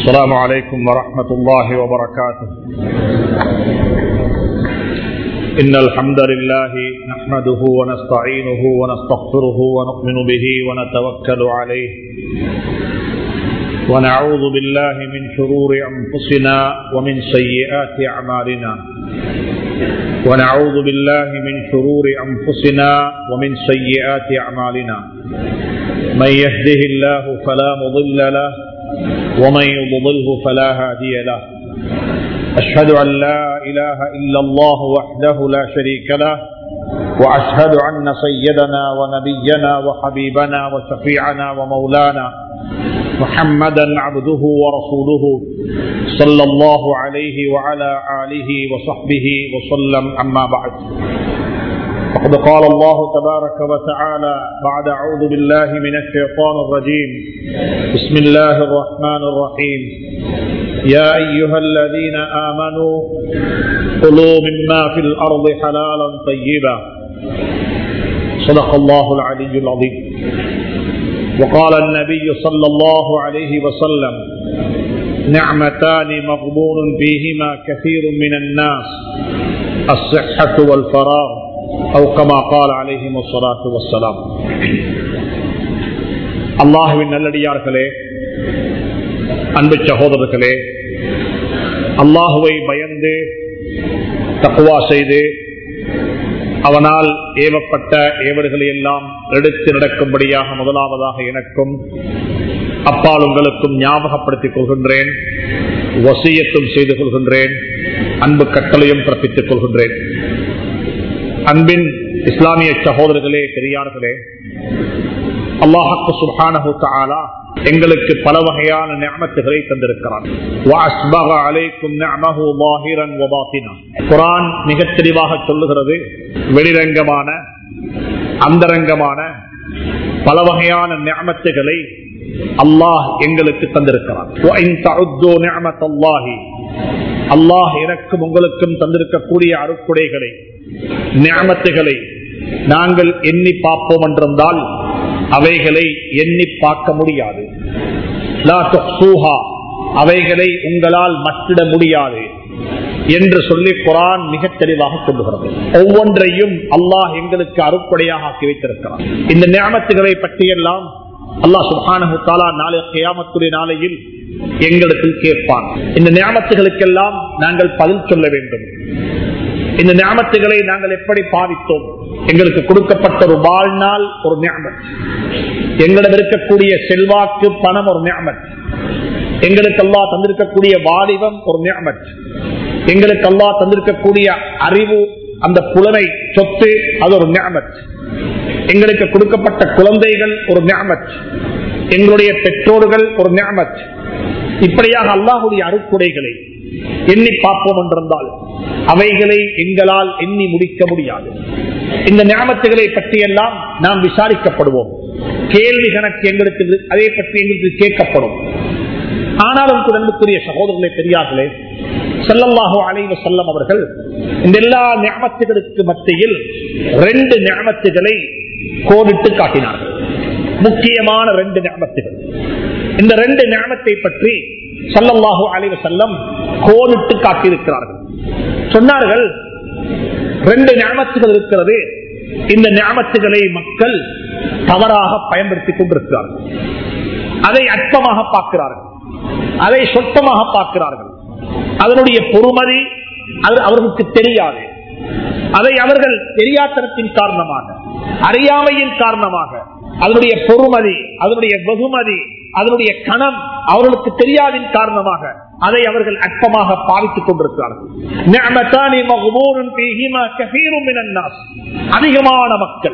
السلام عليكم ورحمة الله وبركاته إن الحمد لله نحمده ونستعينه ونستغفره ونؤمن به ونتوكل عليه ونعوذ بالله من شرور أنفسنا ومن سيئات أعمالنا ونعوذ بالله من شرور أنفسنا ومن سيئات أعمالنا من يهده الله فلا مضل له ومن يضلله فلا هادي له أشهد أن لا إله إلا الله وحده لا شريك له وأشهد أن سيدنا ونبينا وحبيبنا وشفيعنا ومولانا محمدا عبده ورسوله صلى الله عليه وعلى آله وصحبه وسلم أما بعد فقد قال الله تبارك وتعالى بعد أعوذ بالله من الشيطان الرجيم بسم الله الرحمن الرحيم يا أيها الذين آمنوا كلوا مما في الأرض حلالا طيبا صدق الله العلي العظيم وقال النبي صلى الله عليه وسلم نعمتان مغبون فيهما كثير من الناس الصحة والفراغ أو كما قال عليهم الصلاة والسلام அல்லாஹுவின் நல்லடியார்களே அன்பு சகோதரர்களே அல்லாஹுவை பயந்து தக்குவா செய்து அவனால் ஏவப்பட்ட ஏவல்களை எல்லாம் எடுத்து நடக்கும்படியாக முதலாவதாக எனக்கும் அப்பால் உங்களுக்கும் ஞாபகப்படுத்திக் கொள்கின்றேன் வசியத்தும் செய்து கொள்கின்றேன் அன்பு கட்டளையும் பிறப்பித்துக் கொள்கின்றேன் அன்பின் இஸ்லாமிய சகோதரர்களே பெரியார்களே அல்லாஹு சுபானு தாலா எங்களுக்கு பல வகையான ஞாபகத்துகளை தந்திருக்கிறான் குரான் மிக தெளிவாக சொல்லுகிறது வெளிரங்கமான அந்தரங்கமான பல வகையான ஞாபகத்துகளை அல்லாஹ் எங்களுக்கு தந்திருக்கிறான் அல்லாஹ் எனக்கும் உங்களுக்கும் தந்திருக்கக்கூடிய அருக்குடைகளை ஞாபகத்துகளை நாங்கள் எண்ணி பார்ப்போம் என்றிருந்தால் அவைகளை எண்ணி பார்க்க முடியாது அவைகளை உங்களால் மற்றிட முடியாது என்று சொல்லி குரான் மிக தெளிவாக சொல்லுகிறது ஒவ்வொன்றையும் அல்லாஹ் எங்களுக்கு அறுப்படையாக ஆக்கி வைத்திருக்கிறார் இந்த ஞாபகத்துகளை பற்றியெல்லாம் அல்லாஹ் சுஹானு நாளை கையாமத்துடைய நாளையில் எங்களிடத்தில் கேட்பான் இந்த ஞாபகத்துகளுக்கெல்லாம் நாங்கள் பதில் சொல்ல வேண்டும் இந்த ஞாபகத்துகளை நாங்கள் எப்படி பாவித்தோம் எங்களுக்கு கொடுக்கப்பட்ட ஒரு வாழ்நாள் ஒரு ஞாபகம் எங்களிடம் இருக்கக்கூடிய செல்வாக்கு பணம் ஒரு ஞாபகம் எங்களுக்கு அல்லா தந்திருக்கக்கூடிய வாலிபம் ஒரு ஞாபகம் எங்களுக்கு அல்லா தந்திருக்கக்கூடிய அறிவு அந்த புலனை சொத்து அது ஒரு ஞாபகம் எங்களுக்கு கொடுக்கப்பட்ட குழந்தைகள் ஒரு ஞாபகம் எங்களுடைய பெற்றோர்கள் ஒரு ஞாபகம் இப்படியாக அல்லாஹுடைய அருக்குடைகளை எண்ணி பார்ப்போம் என்றிருந்தால் அவைகளை எங்களால் எண்ணி முடிக்க முடியாது இந்த ஞாபகத்துகளை பற்றியெல்லாம் நாம் விசாரிக்கப்படுவோம் கேள்வி கணக்கு எங்களுக்கு அதை பற்றி எங்களுக்கு கேட்கப்படும் ஆனாலும் குடம்புக்குரிய சகோதரர்களை பெரியார்களே செல்லல்லாஹோ அலைவ செல்லம் அவர்கள் இந்த எல்லா ஞாபகத்துகளுக்கு மத்தியில் ரெண்டு ஞாபகத்துகளை கோடிட்டு காட்டினார்கள் முக்கியமான ரெண்டு ஞாபகத்துகள் இந்த ரெண்டு ஞாபகத்தை பற்றி சல்லல்லாஹு அலைவ செல்லம் கோடிட்டு காட்டியிருக்கிறார்கள் சொன்னார்கள் ரெண்டு ஞாபகத்துகள் இருக்கிறது இந்த ஞாபகத்துகளை மக்கள் தவறாக பயன்படுத்திக் கொண்டிருக்கிறார்கள் அதை அற்பமாக பார்க்கிறார்கள் அதை சொட்டமாக பார்க்கிறார்கள் அதனுடைய பொறுமதி அது அவர்களுக்கு தெரியாது அதை அவர்கள் தெரியாத்தனத்தின் காரணமாக அறியாமையின் காரணமாக அதனுடைய பொறுமதி அதனுடைய வெகுமதி அதனுடைய கணம் அவர்களுக்கு தெரியாதின் காரணமாக அதை அவர்கள் அற்பமாக பாவித்துக் கொண்டிருக்கிறார்கள் அதிகமான மக்கள்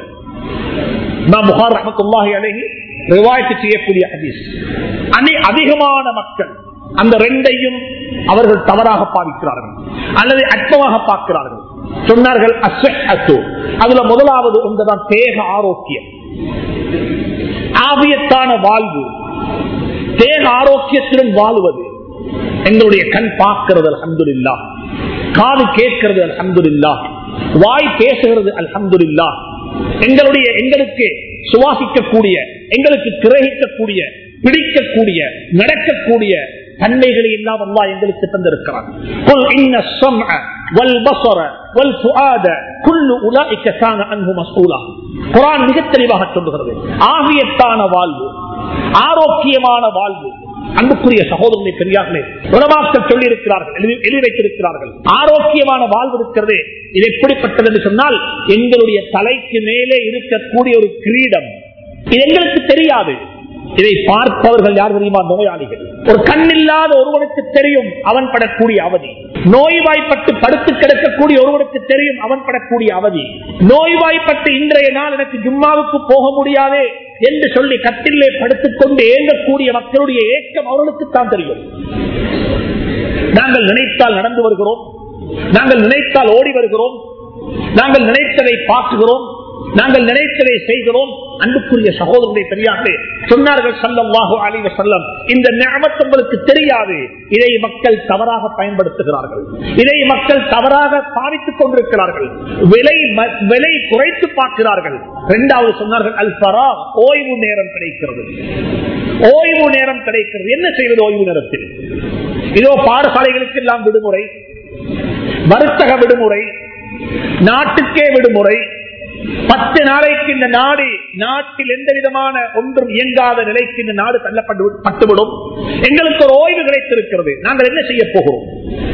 செய்யக்கூடிய அதிகமான மக்கள் அந்த ரெண்டையும் அவர்கள் தவறாக பாவிக்கிறார்கள் அல்லது அற்பமாக பார்க்கிறார்கள் சொன்னார்கள் அதுல முதலாவது ஒன்றுதான் தேக ஆரோக்கியம் ஆவியத்தான வாழ்வு தேக ஆரோக்கியத்துடன் வாழ்வது எங்களுடைய கண் பார்க்கிறது அலமதுல்லா காது கேட்கிறது அலமதுல்லா வாய் பேசுகிறது அல்ஹம்துலில்லா எங்களுடைய எங்களுக்கு சுவாசிக்கக்கூடிய எங்களுக்கு கிரகிக்கக்கூடிய பிடிக்கக்கூடிய நடக்கக்கூடிய தன்மைகளை எல்லாம் அல்லாஹ் எங்களுக்கு தந்திருக்கிறான் قل إن السمع والبصر والفؤاد كل أولئك كان عنه مسؤولا குரான் மிக தெளிவாக சொல்லுகிறது ஆகியத்தான வாழ்வு ஆரோக்கியமான வாழ்வு அன்புக்குரிய சகோதரனை பெரியார்களே உலமாக்கள் சொல்லி இருக்கிறார்கள் எழுதி வைத்திருக்கிறார்கள் ஆரோக்கியமான வாழ்வு இருக்கிறது இது எப்படிப்பட்டது என்று சொன்னால் எங்களுடைய தலைக்கு மேலே இருக்கக்கூடிய ஒரு கிரீடம் இது எங்களுக்கு தெரியாது இதை பார்ப்பவர்கள் யார் தெரியுமா நோயாளிகள் ஒரு கண்ணில்லாத ஒருவனுக்கு தெரியும் அவன் படக்கூடிய அவதி நோய்வாய்ப்பட்டு படுத்து கிடக்கக்கூடிய ஒருவனுக்கு தெரியும் அவன் படக்கூடிய அவதி நோய்வாய்ப்பட்டு இன்றைய நாள் எனக்கு ஜும்மாவுக்கு போக முடியாதே என்று சொல்லி கட்டிலே படுத்துக் கொண்டு ஏங்கக்கூடிய மக்களுடைய ஏக்கம் அவர்களுக்கு தான் தெரியும் நாங்கள் நினைத்தால் நடந்து வருகிறோம் நாங்கள் நினைத்தால் ஓடி வருகிறோம் நாங்கள் நினைத்ததை பார்க்குகிறோம் நாங்கள் நினைத்ததை செய்கிறோம் அன்புக்குரிய சகோதரனை பெரியார்களே சொன்னார்கள் சல்லல்லாஹு அலைவ செல்லம் இந்த நியமத் உங்களுக்கு தெரியாது இதை மக்கள் தவறாக பயன்படுத்துகிறார்கள் இதை மக்கள் தவறாக பாவித்துக் கொண்டிருக்கிறார்கள் விலை விலை குறைத்து பார்க்கிறார்கள் இரண்டாவது சொன்னார்கள் அல் பரா ஓய்வு நேரம் கிடைக்கிறது ஓய்வு நேரம் கிடைக்கிறது என்ன செய்வது ஓய்வு நேரத்தில் இதோ பாடசாலைகளுக்கு எல்லாம் விடுமுறை வர்த்தக விடுமுறை நாட்டுக்கே விடுமுறை பத்து நாளைக்கு இந்த நாடு நாட்டில் எந்த விதமான ஒன்றும் இயங்காத நிலைக்கு இந்த நாடு தள்ளப்பட்டு பட்டுவிடும் எங்களுக்கு ஒரு ஓய்வு கிடைத்திருக்கிறது நாங்கள் என்ன செய்ய போகிறோம்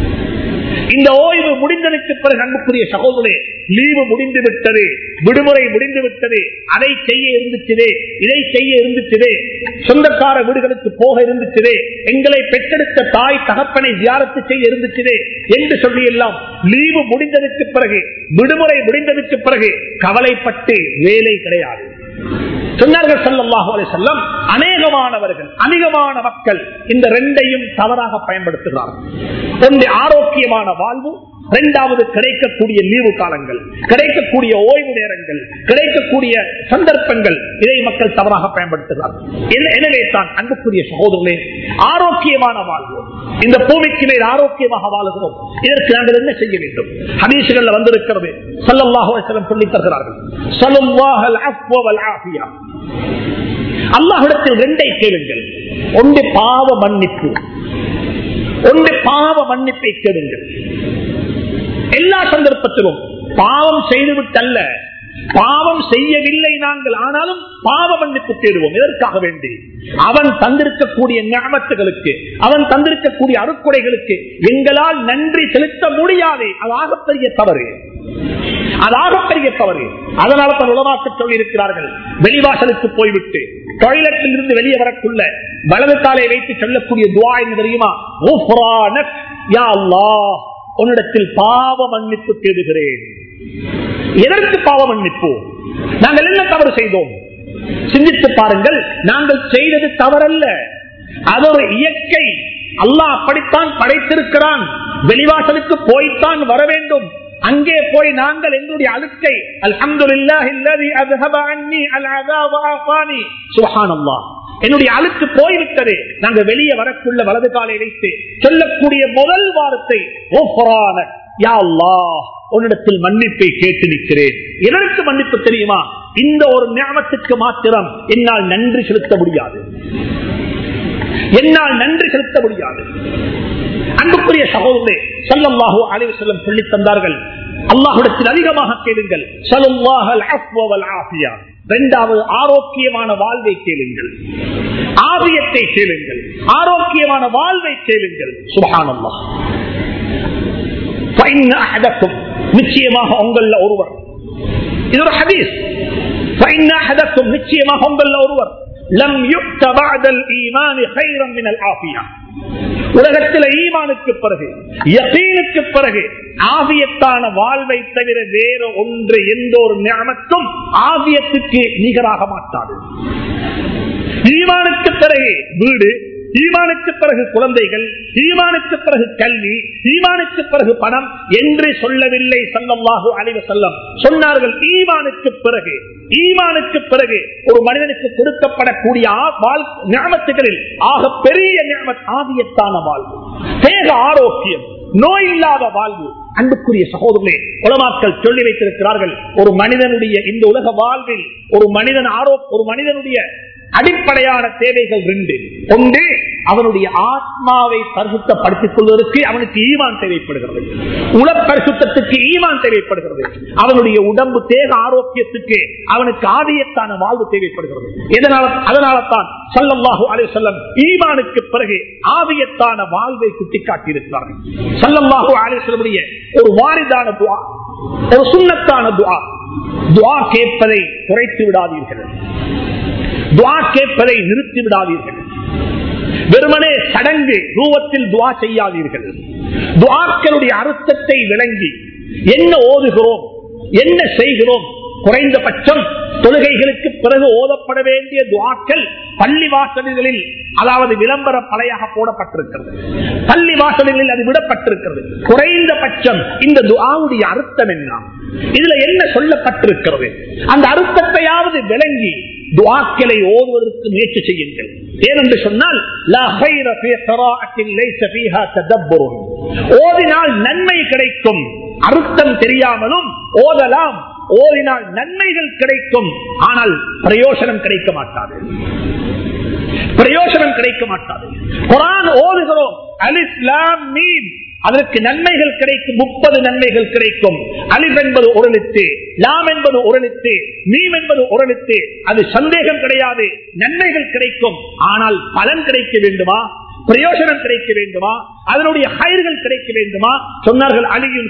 இந்த ஓய்வு முடிந்ததற்கு பிறகு அன்புக்குரிய சகோதரே லீவு முடிந்து விட்டது விடுமுறை முடிந்து விட்டது அதை செய்ய இருந்துச்சுதே இதை செய்ய இருந்துச்சுதே சொந்தக்கார வீடுகளுக்கு போக இருந்துச்சுதே எங்களை பெற்றெடுத்த தாய் தகப்பனை தியாரத்து செய்ய இருந்துச்சுதே என்று சொல்லி எல்லாம் லீவு முடிந்ததற்கு பிறகு விடுமுறை முடிந்ததற்கு பிறகு கவலைப்பட்டு வேலை கிடையாது சொன்னார்கள் சல்லாஹு செல்லம் அநேகமானவர்கள் அதிகமான மக்கள் இந்த ரெண்டையும் தவறாக பயன்படுத்துகிறார்கள் ஒன்று ஆரோக்கியமான வாழ்வு இரண்டாவது கிடைக்கக்கூடிய லீவு காலங்கள் கிடைக்கக்கூடிய ஓய்வு நேரங்கள் கிடைக்கக்கூடிய சந்தர்ப்பங்கள் இதை மக்கள் தவறாக பயன்படுத்துகிறார்கள் எனவே தான் அன்புக்குரிய சகோதரர்களே ஆரோக்கியமான வாழ்வு இந்த பூமிக்கு மேல் ஆரோக்கியமாக வாழுகிறோம் இதற்கு நாங்கள் என்ன செய்ய வேண்டும் ஹதீசுகள் வந்திருக்கிறது சல்லல்லாஹு சொல்லி தருகிறார்கள் சலுல்லாஹல் அஃப்வல் ஆஃபியா அல்லாஹிடத்தில் ரெண்டை கேளுங்கள் ஒன்று பாவ மன்னிப்பு ஒன்று பாவ மன்னிப்பை கேளுங்கள் எல்லா சந்தர்ப்பத்திலும் பாவம் செய்துவிட்டல்ல பாவம் செய்யவில்லை நாங்கள் ஆனாலும் பாவ மன்னிப்பு தேடுவோம் எதற்காக வேண்டி அவன் தந்திருக்கக்கூடிய ஞாபகத்துகளுக்கு அவன் தந்திருக்கக்கூடிய அறுக்குறைகளுக்கு எங்களால் நன்றி செலுத்த முடியாது அது ஆகப்பெரிய தவறு அதாக பெரிய தவறு அதனால தன் உலமாக்க சொல்லி இருக்கிறார்கள் வெளிவாசலுக்கு போய்விட்டு டாய்லெட்டில் இருந்து வெளியே வரக்குள்ள வலது காலை வைத்து சொல்லக்கூடிய துவா என்ன தெரியுமா யா அல்லாஹ் உன்னிடத்தில் பாவ மன்னிப்பு தேடுகிறேன் எதற்கு பாவ மன்னிப்பு நாங்கள் என்ன தவறு செய்தோம் சிந்தித்து பாருங்கள் நாங்கள் செய்தது தவறல்ல அது ஒரு இயற்கை அல்லாஹ் அப்படித்தான் படைத்திருக்கிறான் வெளிவாசலுக்கு போய்த்தான் வர வேண்டும் அங்கே போய் நாங்கள் எங்களுடைய அழுக்கை என்னுடைய அழுக்கு போய்விட்டது நாங்கள் வெளியே வரக்குள்ள வலது காலை வைத்து சொல்லக்கூடிய முதல் வாரத்தை உன்னிடத்தில் மன்னிப்பை கேட்டு நிற்கிறேன் எதற்கு மன்னிப்பு தெரியுமா இந்த ஒரு ஞாபகத்துக்கு மாத்திரம் என்னால் நன்றி செலுத்த முடியாது என்னால் நன்றி செலுத்த முடியாது அன்புக்குரிய சகோதரே சல்லல்லாஹு அலைவு செல்லம் சொல்லி தந்தார்கள் அல்லாஹுடத்தில் அதிகமாக கேளுங்கள் சலுல்லாஹல் அஃப்வல் ஆஃபியா இரண்டாவது ஆரோக்கியமான வாழ்வை கேளுங்கள் ஆபியத்தை கேளுங்கள் ஆரோக்கியமான வாழ்வை கேளுங்கள் சுபஹானல்லாஹ் நிச்சயமாக உங்கள ஒருவர் இது ஒரு ஹதீஸ் நிச்சயமாக உங்கள ஒருவர் لم يؤت بعد الايمان خيرا من العافيه உலகத்தில் ஈமானுக்கு பிறகு யகீனுக்கு பிறகு ஆவியத்தான வாழ்வை தவிர வேற ஒன்று எந்த ஒரு ஞானத்தும் ஆவியத்துக்கு நிகராக மாட்டாது ஈமானுக்கு பிறகு வீடு ஈமானுக்கு பிறகு குழந்தைகள் ஈமானுக்கு பிறகு கல்வி ஈமானுக்கு பிறகு பணம் என்று சொல்லவில்லை சல்லல்லாஹு அலைவ செல்லம் சொன்னார்கள் ஈமானுக்கு பிறகு ஈமானுக்கு பிறகு ஒரு மனிதனுக்கு கொடுக்கப்படக்கூடிய ஞாபகத்துகளில் ஆக பெரிய ஞாபக ஆதியத்தான வாழ்வு தேக ஆரோக்கியம் நோய் இல்லாத வாழ்வு அன்புக்குரிய சகோதரர்களே உலமாக்கள் சொல்லி வைத்திருக்கிறார்கள் ஒரு மனிதனுடைய இந்த உலக வாழ்வில் ஒரு மனிதன் ஆரோ ஒரு மனிதனுடைய அடிப்படையான தேவைகள் ரெண்டு ஒன்று அவனுடைய ஆத்மாவை பரிசுத்தப்படுத்திக் கொள்வதற்கு அவனுக்கு ஈமான் தேவைப்படுகிறது உல பரிசுத்தத்துக்கு ஈமான் தேவைப்படுகிறது அவனுடைய உடம்பு தேக ஆரோக்கியத்துக்கு அவனுக்கு ஆதியத்தான வாழ்வு தேவைப்படுகிறது எதனால அதனால தான் சல்லல்லாஹு அலைஹி வஸல்லம் ஈமானுக்கு பிறகு ஆதியத்தான வாழ்வை சுட்டிக்காட்டியிருக்கிறார்கள் சல்லல்லாஹு அலைஹி வஸல்லமுடைய ஒரு வாரிதான துஆ ஒரு சுண்ணத்தான துஆ துஆ கேட்பதை குறைத்து விடாதீர்கள் துவா கேட்பதை நிறுத்தி விடாதீர்கள் வெறுமனே சடங்கு ரூபத்தில் துவா செய்யாதீர்கள் துவாக்களுடைய அர்த்தத்தை விளங்கி என்ன ஓதுகிறோம் என்ன செய்கிறோம் குறைந்தபட்சம் தொழுகைகளுக்கு பிறகு ஓதப்பட வேண்டிய துவாக்கள் பள்ளி வாசல்களில் அதாவது விளம்பர பலையாக போடப்பட்டிருக்கிறது பள்ளி வாசல்களில் அது விடப்பட்டிருக்கிறது குறைந்தபட்சம் இந்த துவாவுடைய அர்த்தம் என்ன இதுல என்ன சொல்லப்பட்டிருக்கிறது அந்த அர்த்தத்தையாவது விளங்கி துவாக்களை ஓதுவதற்கு முயற்சி செய்யுங்கள் ஏனென்று சொன்னால் ஓதினால் நன்மை கிடைக்கும் அர்த்தம் தெரியாமலும் ஓதலாம் ஓதினால் நன்மைகள் கிடைக்கும் ஆனால் பிரயோசனம் கிடைக்க மாட்டாது பிரயோசனம் கிடைக்க மாட்டாது குரான் ஓதுகிறோம் அலிஸ்லாம் மீன் அதற்கு நன்மைகள் கிடைக்கும் முப்பது நன்மைகள் கிடைக்கும் அலிப் என்பது ஒரு எழுத்து லாம் என்பது ஒரு எழுத்து மீம் என்பது ஒரு எழுத்து அது சந்தேகம் கிடையாது நன்மைகள் கிடைக்கும் ஆனால் பலன் கிடைக்க வேண்டுமா பிரயோஜனம் கிடைக்க வேண்டுமா அதனுடைய ஹயர்கள் கிடைக்க வேண்டுமா சொன்னார்கள் அலியும்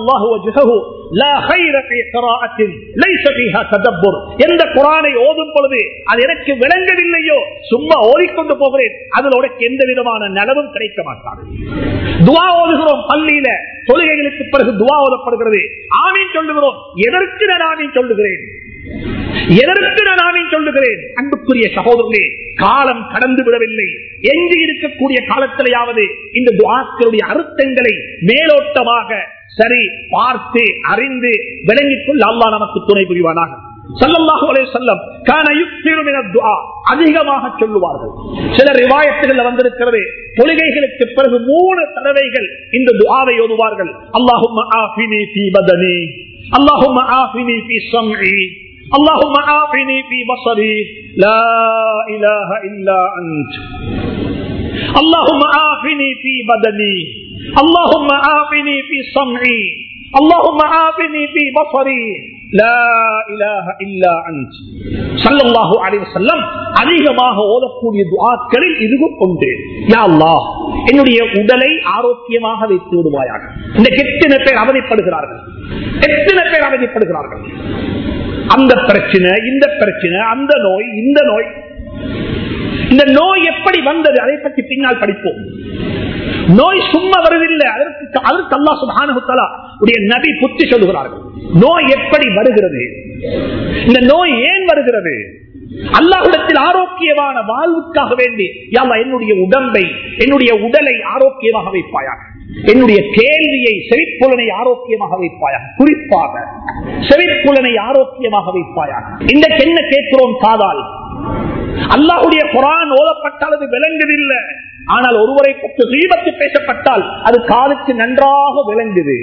எந்த குரானை ஓதும் பொழுது அது எனக்கு விளங்கவில்லையோ சும்மா ஓதிக்கொண்டு போகிறேன் அதில் உனக்கு எந்த விதமான நலவும் கிடைக்க மாட்டாது துவா ஓதுகிறோம் பள்ளியில தொழுகைகளுக்கு பிறகு துவா ஓதப்படுகிறது ஆமீன் சொல்லுகிறோம் எதற்கு நான் ஆமீன் சொல்லுகிறேன் எதற்கு நான் ஆமீன் சொல்லுகிறேன் அன்புக்குரிய சகோதரர்களே காலம் கடந்து விடவில்லை எங்கு இருக்கக்கூடிய காலத்திலேயாவது இந்த துவாக்களுடைய அர்த்தங்களை மேலோட்டமாக சரி பார்த்து அறிந்து விளங்கிக் கொள்ள அல்லா நமக்கு துணை புரிவானாக அதிகமாக சொல்லுவார்கள் சில ரிவாயத்துகள் வந்திருக்கிறது தொழுகைகளுக்கு பிறகு மூணு தடவைகள் இந்த துவாவை ஓதுவார்கள் அல்லாஹும் அல்லாஹும் اللهم عافني في بصري لا إله إلا أنت اللهم عافني في بدني اللهم عافني في سمعي اللهم عافني في بصري لا إله إلا أنت صلى الله عليه وسلم அதிகமாக ஓதக்கூடிய துவாக்களில் இதுவும் உண்டு யா அல்லாஹ் என்னுடைய உடலை ஆரோக்கியமாக வைத்து விடுவாயாக இந்த எத்தனை பேர் அவதிப்படுகிறார்கள் எத்தனை பேர் அவதிப்படுகிறார்கள் அந்த பிரச்சனை இந்த பிரச்சனை அந்த நோய் இந்த நோய் இந்த நோய் எப்படி வந்தது அதை பற்றி பின்னால் படிப்போம் நோய் சும்மா வருவதில்லை அதற்கு அதற்கு அல்லா சுபானுத்தலா உடைய நபி புத்தி சொல்லுகிறார்கள் நோய் எப்படி வருகிறது இந்த நோய் ஏன் வருகிறது அல்லாஹிடத்தில் ஆரோக்கியமான வாழ்வுக்காக வேண்டி யாவா என்னுடைய உடம்பை என்னுடைய உடலை ஆரோக்கியமாக வைப்பாயாக என்னுடைய கேள்வியை செவிப்புலனை ஆரோக்கியமாக வைப்பாயாக குறிப்பாக செவிப்புலனை ஆரோக்கியமாக வைப்பாயாக இன்றைக்கு என்ன கேட்கிறோம் காதால் அல்லாஹுடைய குரான் ஓதப்பட்டால் அது விளங்குதில்லை ஆனால் ஒருவரை பற்றி தீபத்து பேசப்பட்டால் அது காதுக்கு நன்றாக விளங்குது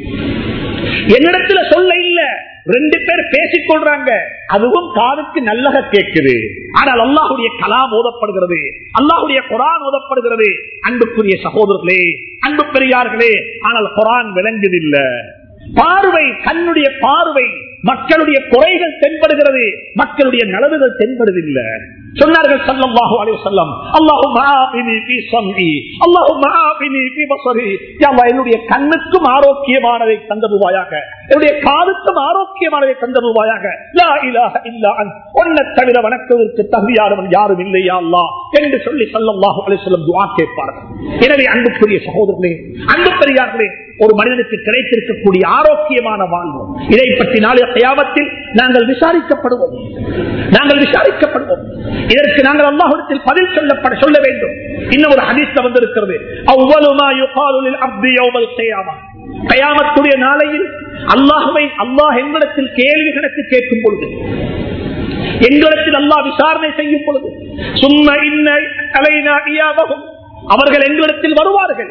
என்னிடத்துல சொல்ல இல்ல ரெண்டு பேர் பேசிக் கொள்றாங்க அதுவும் காதுக்கு நல்லக கேட்குது ஆனால் அல்லாஹுடைய கலாம் ஓதப்படுகிறது அல்லாஹுடைய குரான் ஓதப்படுகிறது அன்புக்குரிய சகோதரர்களே அன்பு பெரியார்களே ஆனால் குரான் விளங்குதில்லை பார்வை கண்ணுடைய பார்வை மக்களுடைய குறைகள் தென்படுகிறது மக்களுடைய நலவுகள் தென்படுவதில்லை சொன்னார்கள் சல்லல்லாஹு அலைஹி வஸல்லம் அல்லாஹும்ம ஆஃபினி ஃபீ ஸம்இ அல்லாஹும்ம ஆஃபினி ஃபீ பஸரி யா அல்லாஹ் என்னுடைய கண்ணுக்கும் ஆரோக்கியமானதை தந்தருவாயாக என்னுடைய காதுக்கும் ஆரோக்கியமானதை தந்தருவாயாக லா இலாஹ இல்லா அன் உன்னை தவிர வணக்கத்திற்கு தகுதியானவன் யாரும் இல்லை யா அல்லாஹ் என்று சொல்லி சல்லல்லாஹு அலைஹி வஸல்லம் துஆ கேட்பார்கள் எனவே அன்புக்குரிய சகோதரர்களே அன்பு பெரியார்களே ஒரு மனிதனுக்கு கிடைத்திருக்கக்கூடிய ஆரோக்கியமான வாழ்வு இதை பற்றி நாளைய கயாமத்தில் நாங்கள் விசாரிக்கப்படுவோம் நாங்கள் விசாரிக்கப்படுவோம் இதற்கு நாங்கள் அல்லாஹிடத்தில் பதில் சொல்லப்பட சொல்ல வேண்டும் இன்னும் ஒரு ஹதீஸ்ல வந்திருக்கிறது அவ்வளவுமா யுகாலுலில் அப்தி யௌமல் கியாமா கயாமத்துடைய நாளையில் அல்லாஹுவை அல்லாஹ் எங்களிடத்தில் கேள்வி கணக்கு கேட்கும் பொழுது எங்களிடத்தில் அல்லாஹ் விசாரணை செய்யும் பொழுது சும்மா இன்ன அலைனா இயாவகும் அவர்கள் எங்களிடத்தில் வருவார்கள்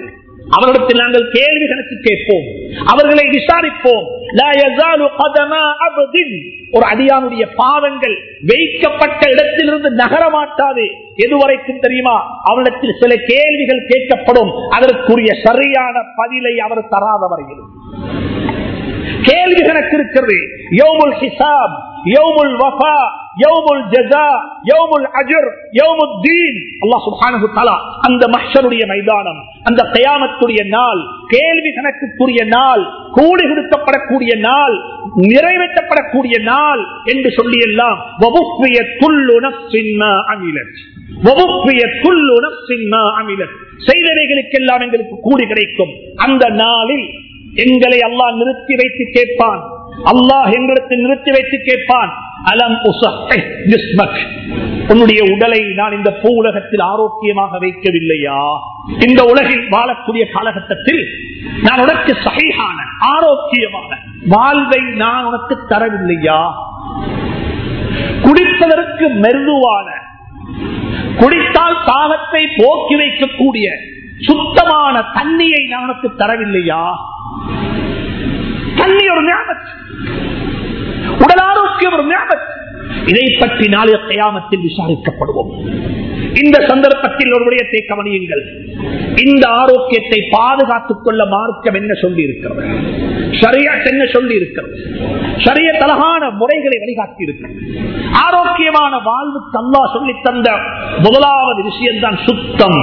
அவரிடத்தில் நாங்கள் கேள்வி கணக்கு கேட்போம் அவர்களை விசாரிப்போம் லா யஸாலு கதமா அப்தின். ஒரு அடியானுடைய பாதங்கள் வைக்கப்பட்ட இடத்திலிருந்து நகரமாட்டாது எதுவரைக்கும் தெரியுமா அவனிடத்தில் சில கேள்விகள் கேட்கப்படும் அதற்குரிய சரியான பதிலை அவர் தராத வரையில் கேள்வி கணக்கு இருக்கிறது யோமுல் ஹிசாப் யோமுல் வஃபா யோமுல் ஜஸா யோமுல் அஜர் யோமுல் தீன் அல்லாஹ் சுப்ஹானஹு தஆலா அந்த மஹ்ஷருடைய மைதானம் அந்த கயாமத்துடைய நாள் கேள்வி கணக்குக்குரிய நாள் கூலி கொடுக்கப்படக்கூடிய நாள் நிறைவேற்றப்படக்கூடிய நாள் என்று சொல்லி எல்லாம் வபுஃபிய குல்லு நஃப்ஸின் மா அமிலத் வபுஃபிய குல்லு நஃப்ஸின் மா அமிலத் செய்தவைகளுக்கெல்லாம் எங்களுக்கு கூலி கிடைக்கும் அந்த நாளில் எங்களை அல்லாஹ் நிறுத்தி வைத்து கேட்பான் அல்லாஹ் எங்களிடத்தில் நிறுத்தி வைத்து கேட்பான் அலம் உசஹ்ஹிஹ் ஜிஸ்மக். உன்னுடைய உடலை நான் இந்த பூ உலகத்தில் ஆரோக்கியமாக வைக்கவில்லையா இந்த உலகில் வாழக்கூடிய காலகட்டத்தில் நான் உனக்கு சகையான ஆரோக்கியமான வாழ்வை நான் உனக்கு தரவில்லையா குடிப்பதற்கு மெருதுவான குடித்தால் தாகத்தை போக்கி வைக்கக்கூடிய சுத்தமான தண்ணியை நான் உனக்கு தரவில்லையா தண்ணி ஒரு ஞாபகம் உடல் ஆரோக்கியம் ஒரு ஞாபகம் இதை பற்றி நாளைய கயாமத்தில் விசாரிக்கப்படுவோம் இந்த சந்தர்ப்பத்தில் ஒரு விடயத்தை கவனியுங்கள் இந்த ஆரோக்கியத்தை பாதுகாத்துக் கொள்ள மார்க்கம் என்ன சொல்லி இருக்கிறது ஷரியத் என்ன சொல்லி இருக்கிறது ஷரிய தலகான முறைகளை வழிகாட்டி இருக்கிறது ஆரோக்கியமான வாழ்வுக்கு அல்லாஹ் சொல்லி தந்த முதலாவது விஷயம்தான் சுத்தம்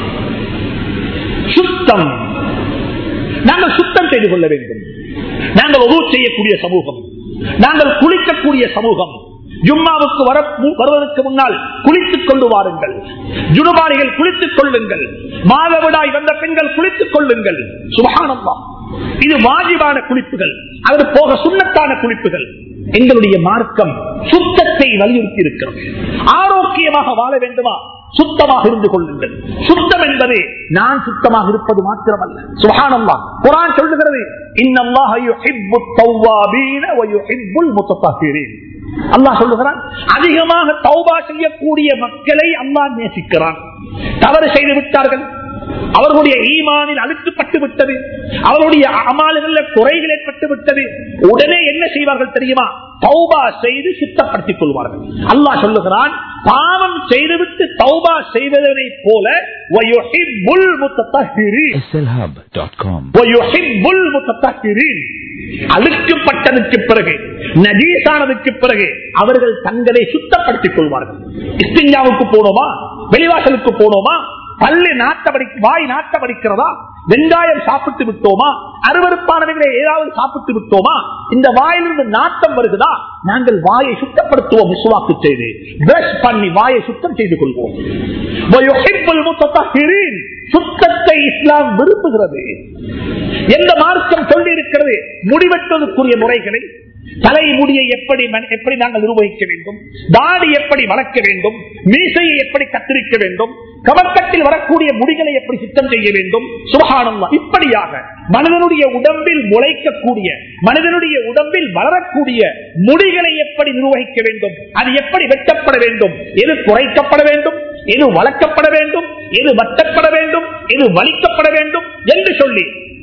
சுத்தம் நாங்கள் சுத்தம் செய்து கொள்ள வேண்டும் நாங்கள் ஒவ்வொரு செய்யக்கூடிய சமூகம் நாங்கள் குளிக்கக்கூடிய சமூகம் ஜும்மாவுக்கு வர வருவதற்கு முன்னால் குளித்துக் கொண்டு வாருங்கள் ஜுனுபாரிகள் குளித்துக் கொள்ளுங்கள் மாதவிடாய் வந்த பெண்கள் குளித்துக் கொள்ளுங்கள் சுபகானம்மா இது வாஜிபான குளிப்புகள் அது போக சுண்ணத்தான குளிப்புகள் எங்களுடைய மார்க்கம் சுத்தத்தை வலியுறுத்தி இருக்கிறது ஆரோக்கியமாக வாழ வேண்டுமா சுத்தமாக இருந்து கொள்ளுங்கள் சுத்தம் என்பது நான் சுத்தமாக இருப்பது மாத்திரமல்ல சுகானம்மா குரான் சொல்லுகிறது இன்னல்லாஹ யுஹிப்பு தவ்வாபீன வ யுஹிப்புல் முத்தத்தாஹிரீன் அல்லாஹ் சொல்லுகிறான் அதிகமாக தௌபா செய்யக்கூடிய மக்களை அல்லாஹ் நேசிக்கிறான் தவறு செய்து விட்டார்கள் அவர்களுடைய ஈமானில் அழுத்தப்பட்டு விட்டது அவருடைய அமால்கள குறைகள் ஏற்பட்டு விட்டது உடனே என்ன செய்வார்கள் தெரியுமா தௌபா செய்து சுத்தப்படுத்திக் கொள்வார்கள் அல்லாஹ் சொல்லுகிறான் பாவம் செய்துவிட்டு தௌபா செய்வதனை போல வயுஹிப்புல் முத்தத்தஹிரீன். slhub.com. வயுஹிப்புல் முத்தத்தஹிரீன். அழுக்கப்பட்டதுக்கு பிறகு நஜீசானதுக்கு பிறகு அவர்கள் தங்களை சுத்தப்படுத்திக் கொள்வார்கள் இஸ்திஞ்சாவுக்கு போனோமா வெளிவாசலுக்கு போனோமா பல்லு நாட்டபடி வாய் நாட்டபடிக்கிறதா வெங்காயம் சாப்பிட்டு விட்டோமா அருவறுப்பானவைகளை ஏதாவது சாப்பிட்டு விட்டோமா இந்த வாயிலிருந்து நாட்டம் வருகிறதா நாங்கள் வாயை சுத்தப்படுத்துவோம் விசுவாக்கு செய்து பிரஷ் பண்ணி வாயை சுத்தம் செய்து கொள்வோம் வயுஹிப்புல் முத்தத்தஹிரீன். சுத்தத்தை இஸ்லாம் விரும்புகிறது எந்த மார்க்கம் சொல்லி இருக்கிறது முடிவெட்டுவதற்குரிய முறைகளை தலைமுடியை எப்படி மன்- எப்படி நாங்கள் நிர்வகிக்க வேண்டும் தாடி எப்படி வளர்க்க வேண்டும் மீசையை எப்படி கத்திரிக்க வேண்டும் கவர்க்கத்தில் வரக்கூடிய முடிகளை எப்படி சுத்தம் செய்ய வேண்டும் சுபகானம் இப்படியாக மனிதனுடைய உடம்பில் முளைக்கக்கூடிய மனிதனுடைய உடம்பில் வளரக்கூடிய முடிகளை எப்படி நிர்வகிக்க வேண்டும் அது எப்படி வெட்டப்பட வேண்டும் எது குறைக்கப்பட வேண்டும் எது வளர்க்கப்பட வேண்டும் எது வட்டப்பட வேண்டும் எது வலிக்கப்பட வேண்டும் என்று சொல்லி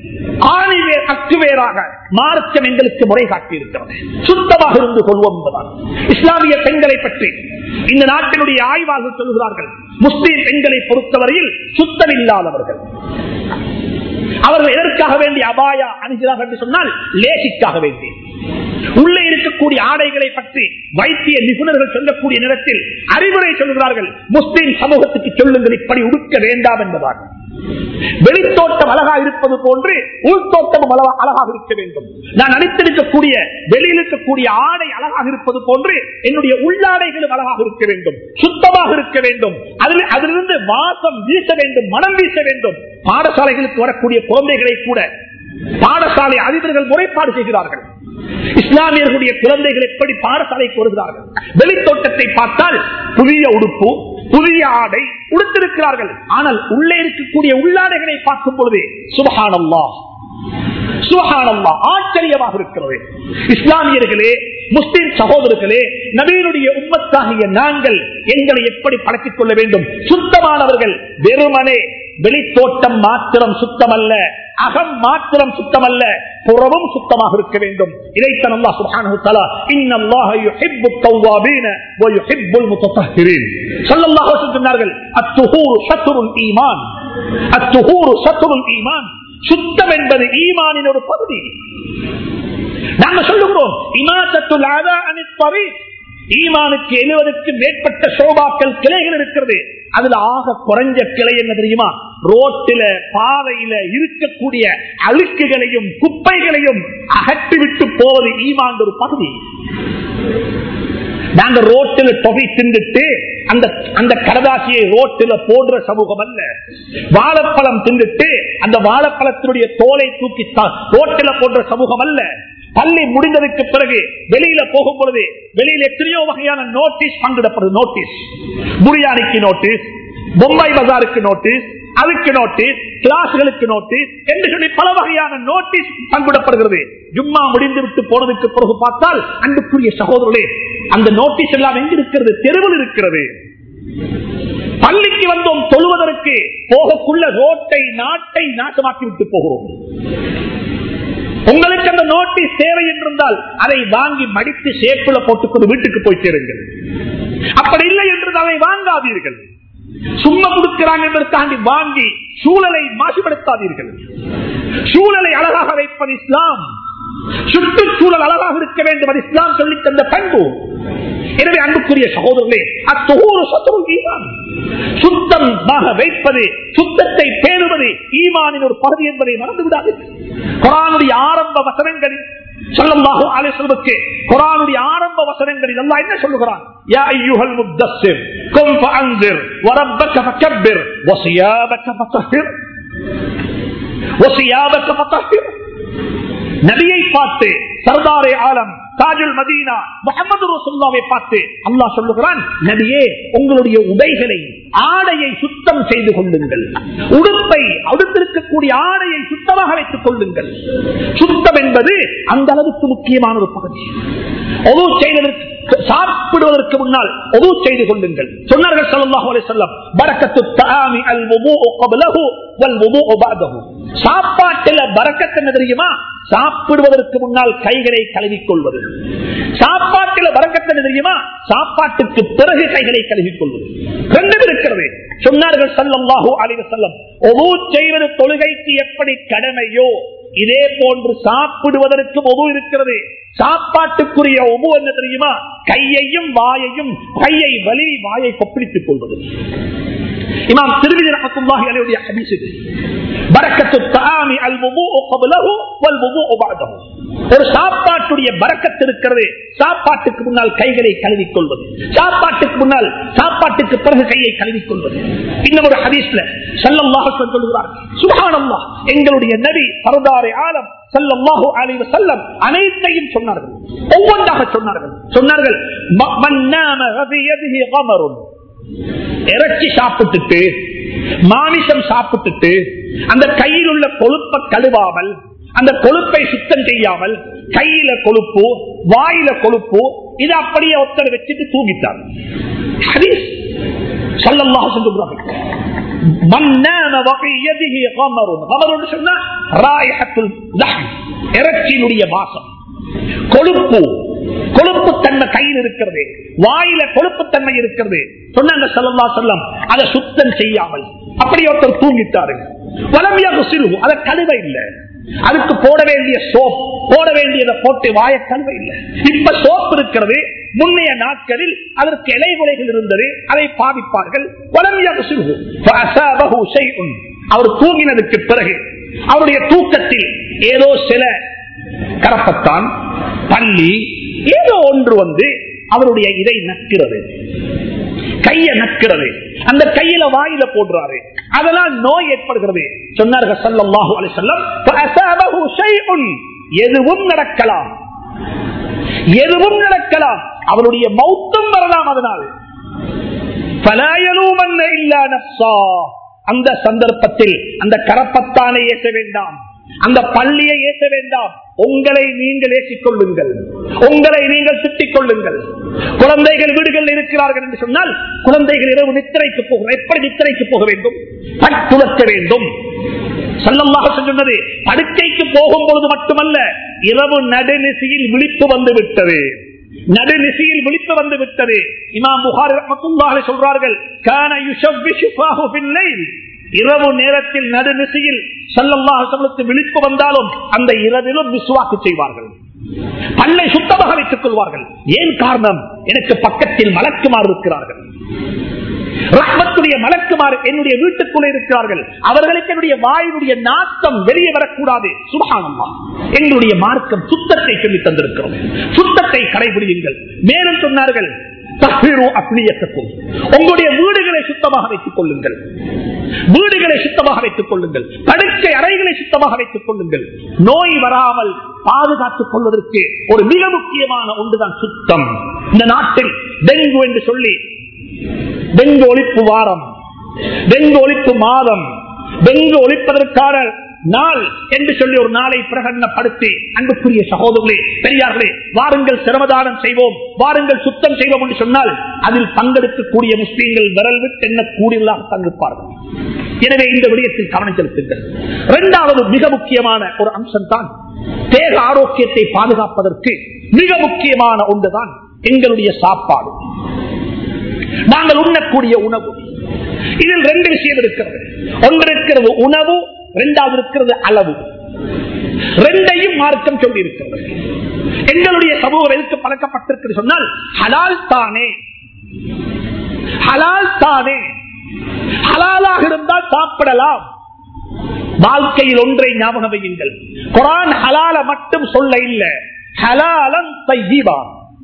ஆணிவே அக்குவேராக மார்க்கம் எங்களுக்கு முறை காட்டியிருக்கிறது சுத்தமாக இருந்து கொள்வோம் என்பதால் இஸ்லாமிய பெண்களை பற்றி இந்த நாட்டினுடைய ஆய்வாளர்கள் சொல்கிறார்கள் முஸ்லீம் பெண்களை பொறுத்தவரையில் சுத்தம் இல்லாதவர்கள் அவர்கள் எதற்காக வேண்டிய அபாயா அணிகிறார்கள் என்று சொன்னால் லேசிக்காக வேண்டி உள்ளே இருக்கக்கூடிய ஆடைகளை பற்றி வைத்திய நிபுணர்கள் சொல்லக்கூடிய நேரத்தில் அறிவுரை சொல்கிறார்கள் முஸ்லீம் சமூகத்துக்கு சொல்லுங்கள் இப்படி உடுக்க வேண்டாம் என்பதாக வெளித்தோட்டம் அழகாக இருப்பது போன்று உள்தோட்டமும் அழகா- அழகாக இருக்க வேண்டும் நான் அணித்திருக்கக்கூடிய வெளியில் இருக்கக்கூடிய ஆடை அழகாக இருப்பது போன்று என்னுடைய உள்ளாடைகளும் அழகாக இருக்க வேண்டும் சுத்தமாக இருக்க வேண்டும் அதில் அதிலிருந்து வாசம் வீச வேண்டும் மனம் வீச வேண்டும் பாடசாலைகளுக்கு வரக்கூடிய குழந்தைகளை கூட பாடசாலை அதிபர்கள் முறைப்பாடு செய்கிறார்கள் இஸ்லாமியர்களுடைய குழந்தைகள் எப்படி பாடசாலைக்கு வருகிறார்கள் வெளித்தோட்டத்தை பார்த்தால் புதிய உடுப்பு புதிய ஆடை உடுத்திருக்கிறார்கள் ஆனால் உள்ளே இருக்கக்கூடிய உள்ளாடைகளை பார்க்கும் பொழுது சுபஹானல்லா சுபஹானல்லா ஆச்சரியமாக இருக்கிறது இஸ்லாமியர்களே முஸ்லிம் சகோதரர்களே நபீனுடைய உம்மத்தாகிய நாங்கள் எங்களை எப்படி பழக்கிக் கொள்ள வேண்டும் சுத்தமானவர்கள் வெறுமனே வெளித்தோட்டம் மாத்திரம் சுத்தமல்ல அகம் மாத்திரம் சுத்தமல்ல புறவும் சுத்தமாக இருக்க வேண்டும் இதைத்தான் அல்லாஹ் சுப்ஹானஹு தஆலா இன்னல்லாஹ யுஹிப்பு தவ்வாபீன வ யுஹிப்புல் முத்தஹஹிரீன் ஸல்லல்லாஹு அலைஹி வஸல்லம் சொன்னார்கள் அத்துஹூரு ஷத்ருல் ஈமான் அத்துஹூரு ஷத்ருல் ஈமான் சுத்தம் என்பது ஈமானின் ஒரு பகுதி நாங்க சொல்லுகிறோம் இமாசத்துல் ஆதா அனித் தரீக் ஈமானுக்கு எழுவதற்கு மேற்பட்ட சோபாக்கள் கிளைகள் இருக்கிறது அதுல ஆக குறைஞ்ச கிளை என்ன தெரியுமா ரோட்டில பாதையில இருக்கக்கூடிய அழுக்குகளையும் குப்பைகளையும் அகற்றிவிட்டு போவது ஈமான் ஒரு பகுதி நாங்க ரோட்டில் தொகை தின்னுட்டு அந்த அந்த கடதாசியை ரோட்டில் போடுற சமூகம் அல்ல வாழைப்பழம் தின்னுட்டு அந்த வாழைப்பழத்தினுடைய தோலை தூக்கி ரோட்டில் போடுற சமூகம் அல்ல பள்ளி முடிந்ததுக்கு பிறகு வெளியில போகும் பொழுது வெளியில எத்தனையோ வகையான நோட்டீஸ் பங்கிடப்படுது நோட்டீஸ் புரியாணிக்கு நோட்டீஸ் பொம்பாய் பஜாருக்கு நோட்டீஸ் அதுக்கு நோட்டீஸ் கிளாஸ்களுக்கு நோட்டீஸ் என்று சொல்லி பல வகையான நோட்டீஸ் பங்கிடப்படுகிறது ஜும்மா முடிந்து விட்டு போனதுக்கு பிறகு பார்த்தால் அன்புக்குரிய சகோதரர்களே அந்த நோட்டீஸ் எல்லாம் எங்க இருக்கிறது தெருவில் இருக்கிறது பள்ளிக்கு வந்தோம் தொழுவதற்கு போகக்குள்ள ரோட்டை நாட்டை நாசமாக்கி விட்டு போகிறோம் உங்களுக்கு அந்த நோட்டீஸ் தேவை என்றிருந்தால் அதை வாங்கி மடித்து சேப்புல போட்டுக்கொண்டு வீட்டுக்கு போய் சேருங்கள் அப்படி இல்லை என்று அதை வாங்காதீர்கள் சும்மா கொடுக்கிறாங்க என்பதற்காண்டி வாங்கி சூழலை மாசுபடுத்தாதீர்கள் சூழலை அழகாக வைப்பது இஸ்லாம் சுற்றுச்சூழல் அழகாக இருக்க வேண்டும் அது இஸ்லாம் சொல்லி தந்த பண்பு எனவே அன்புக்குரிய சகோதரர்களே அத்தொகூறு சத்துரு ஈமான் சுத்தமாக வைப்பது சுத்தத்தை பேணுவது ஈமானின் ஒரு பகுதி என்பதை மறந்து விடாது குரானுடைய ஆரம்ப வசனங்களில் சொல்லமாக ஆலோசனுக்கு குரானுடைய ஆரம்ப வசனங்களில் அல்லா என்ன சொல்லுகிறான் யா ஐயுஹல் முத்தஸ்ஸிர் கும் ஃபஅன்சிர் வரப்பக ஃபகப்பிர் வஸியாபக ஃபதஹிர் வஸியாபக ஃபதஹிர் நபியை பார்த்து சர்தாரே ஆலம் தாஜுல் மதீனா முகமது ரசூல்லாவை பார்த்து அல்லாஹ் சொல்லுகிறான் நபியே உங்களுடைய உடைகளை ஆடையை சுத்தம் செய்து கொள்ளுங்கள் உடுப்பை அடுத்திருக்கக்கூடிய ஆடையை சுத்தமாக வைத்துக் கொள்ளுங்கள் சுத்தம் என்பது அந்த அளவுக்கு முக்கியமான ஒரு பகுதி ஒது செய்வதற்கு சாப்பிடுவதற்கு முன்னால் ஒது செய்து கொள்ளுங்கள் சொன்னார்கள் ஸல்லல்லாஹு அலைஹி வஸல்லம் பரக்கத்து தஆமி அல் வுதுஉ க்பலஹு வல் வுதுஉ பஅதஹு சாப்பாட்டில பரக்கத் என்ன தெரியுமா சாப்பிடுவதற்கு முன்னால் கைகளை கழுவிக் கொள்வது சாப்பாட்டில பரக்கத் என்ன தெரியுமா சாப்பாட்டுக்கு பிறகு கைகளை கழுவிக் கொள்வது ரெண்டும் இருக்கிறது சொன்னார்கள் ஸல்லல்லாஹு அலைஹி வஸல்லம் ஒது செய்வது தொழுகைக்கு எப்படி கடமையோ இதே போன்று சாப்பிடுவதற்கு ஒது இருக்கிறது சாப்பாட்டுக்குரிய ஒபு என்ன தெரியுமா கையையும் வாயையும் கையை வலி வாயை கொப்பிடித்துக் கொள்வது இமாம் திருவிதி ரஹத்துல்லாஹி அலைஹி ஹதீஸ் இது பரக்கத்து தஆமி அல் வுதுஉ க்பலஹு வல் வுதுஉ பஅதஹு ஒரு சாப்பாட்டுடைய பரக்கத் இருக்கிறது சாப்பாட்டுக்கு முன்னால் கைகளை கழுவிக் கொள்வது சாப்பாட்டுக்கு முன்னால் சாப்பாட்டுக்கு பிறகு கையை கழுவிக் கொள்வது இன்னும் ஒரு ஹதீஸ்ல ஸல்லல்லாஹு அலைஹி வஸல்லம் சொல்கிறார் சுப்ஹானல்லாஹ் எங்களுடைய நபி சர்தாரே ஆலம் ஸல்லல்லாஹு அலைஹி வஸல்லம் அனைத்தையும் சொன்னார்கள் ஒவ்வொன்றாக சொன்னார்கள் சொன்னார்கள் மன் நாம ஃபி யதிஹி கமருன் இறைச்சி சாப்பிட்டுட்டு மாமிசம் சாப்பிட்டுட்டு அந்த கையில் உள்ள கொழுப்பை கழுவாமல் அந்த கொழுப்பை சுத்தம் செய்யாமல் கையில கொழுப்பு வாயில கொழுப்பு இது அப்படியே ஒருத்தர் வச்சுட்டு தூங்கிட்டார் ஹதீஸ் ஸல்லல்லாஹு அலைஹி வஸல்லம் மன் நாம வஃபி யதிஹி கமருன் கமருன் சொன்னா ராயிஹத்துல் லஹம் இறைச்சியினுடைய வாசம் கொழுப்பு கொழுப்பு தன்மை கையில் இருக்கிறது வாயில கொழுப்பு தன்மை இருக்கிறது சொன்னாங்க சொல்லா சொல்லம் அதை சுத்தம் செய்யாமல் அப்படி ஒருத்தர் தூங்கிட்டாரு வளமையாக சிறு அதை கழுவ இல்லை அதுக்கு போட வேண்டிய சோப் போட வேண்டியதை போட்டு வாய கழுவ இல்லை இப்ப சோப் இருக்கிறது முன்னைய நாட்களில் அதற்கு இலைமுறைகள் இருந்தது அதை பாவிப்பார்கள் வளமையாக சிறு அவர் தூங்கினதுக்கு பிறகு அவருடைய தூக்கத்தில் ஏதோ சில கரப்பத்தான் பள்ளி ஏதோ ஒன்று வந்து அவருடைய இதை நக்கிறது கைய நக்கிறது அந்த கையில வாயில போடுறாரு அதனால் நோய் ஏற்படுகிறது சொன்னார்கள் ஸல்லல்லாஹு அலைஹி வஸல்லம் ஃபஅஸாபஹு ஷைஉன் எதுவும் நடக்கலாம் எதுவும் நடக்கலாம் அவருடைய மௌத்தம் வரலாம் அதனால் فلا يلومن الا نفسا அந்த சந்தர்ப்பத்தில் அந்த கரப்பத்தானை ஏற்ற வேண்டாம் அந்த பள்ளியை ஏற்ற வேண்டாம் உங்களை நீங்கள் ஏற்றிக் கொள்ளுங்கள் உங்களை நீங்கள் திட்டிக் கொள்ளுங்கள் குழந்தைகள் வீடுகளில் இருக்கிறார்கள் என்று சொன்னால் குழந்தைகள் இரவு நித்திரைக்கு போக எப்படி நித்திரைக்கு போக வேண்டும் பட்டுலக்க வேண்டும் சல்லல்லாஹு சொன்னது படுக்கைக்கு போகும் பொழுது மட்டுமல்ல இரவு நடுநிசையில் விழிப்பு வந்து விட்டது நடுநிசையில் விழிப்பு வந்து விட்டது இமாம் புகாரி ரஹ்மத்துல்லாஹி சொல்றார்கள் கான யுஷவ்விஷு ஃபாஹு பில் லைல் இரவு நேரத்தில் நடுநிசையில் சல்லல்லாஹுக்கு விழிப்பு வந்தாலும் அந்த இரவிலும் விசுவாக்கு செய்வார்கள் பல்லை சுத்தமாக வைத்துக் கொள்வார்கள் ஏன் காரணம் எனக்கு பக்கத்தில் மலக்குமாறு இருக்கிறார்கள் ரஹ்மத்துடைய மலக்குமாறு என்னுடைய வீட்டுக்குள்ளே இருக்கிறார்கள் அவர்களுக்கு என்னுடைய வாயினுடைய நாட்டம் வெளியே வரக்கூடாது சுபகானம்மா எங்களுடைய மார்க்கம் சுத்தத்தை சொல்லி தந்திருக்கிறோம் சுத்தத்தை கடைபிடியுங்கள் மேலும் சொன்னார்கள் தஹ்ரீரு அஸ்லியத்துக்கும். உங்களுடைய வீடுகளை சுத்தமாக வைத்துக் கொள்ளுங்கள் வீடுகளை சுத்தமாக வைத்துக் கொள்ளுங்கள் படுக்கை அறைகளை சுத்தமாக வைத்துக் கொள்ளுங்கள் நோய் வராமல் பாதுகாத்துக் கொள்வதற்கு ஒரு மிக முக்கியமான ஒன்றுதான் சுத்தம் இந்த நாட்டில் டெங்கு என்று சொல்லி டெங்கு ஒழிப்பு வாரம் டெங்கு ஒழிப்பு மாதம் டெங்கு ஒழிப்பதற்கான நாள் என்று சொல்லி ஒரு நாளை பிரகடனப்படுத்தி அன்புக்குரிய சகோதரர்களே பெரியார்களே வாருங்கள் சிரமதானம் செய்வோம் வாருங்கள் சுத்தம் செய்வோம் என்று சொன்னால் அதில் பங்கெடுக்கக்கூடிய முஸ்லீம்கள் விரல் விட்டு என்ன கூடியதாக தங்கிருப்பார்கள் எனவே இந்த விடயத்தில் கவனம் செலுத்துங்கள் இரண்டாவது மிக முக்கியமான ஒரு அம்சம் தான் தேக ஆரோக்கியத்தை பாதுகாப்பதற்கு மிக முக்கியமான ஒன்றுதான் எங்களுடைய சாப்பாடு நாங்கள் உண்ணக்கூடிய உணவு இதில் ரெண்டு விஷயம் இருக்கிறது ஒன்று இருக்கிறது உணவு இரண்டாவது இருக்கிறது அளவு ரெண்டையும் மார்க்கம் சொல்லி இருக்கிறது எங்களுடைய சமூகம் எதுக்கு பழக்கப்பட்டிருக்கு சொன்னால் ஹலால் தானே ஹலால் தானே ஹலாலாக இருந்தால் சாப்பிடலாம் வாழ்க்கையில் ஒன்றை ஞாபகம் வையுங்கள் குரான் ஹலால மட்டும் சொல்ல இல்லை ஹலாலன் தையீபா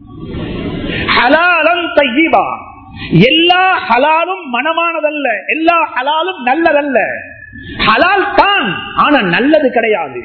ஹலாலன் தையீபா எல்லா ஹலாலும் மனமானதல்ல எல்லா ஹலாலும் நல்லதல்ல ஹலால் தான் ஆனா நல்லது கிடையாது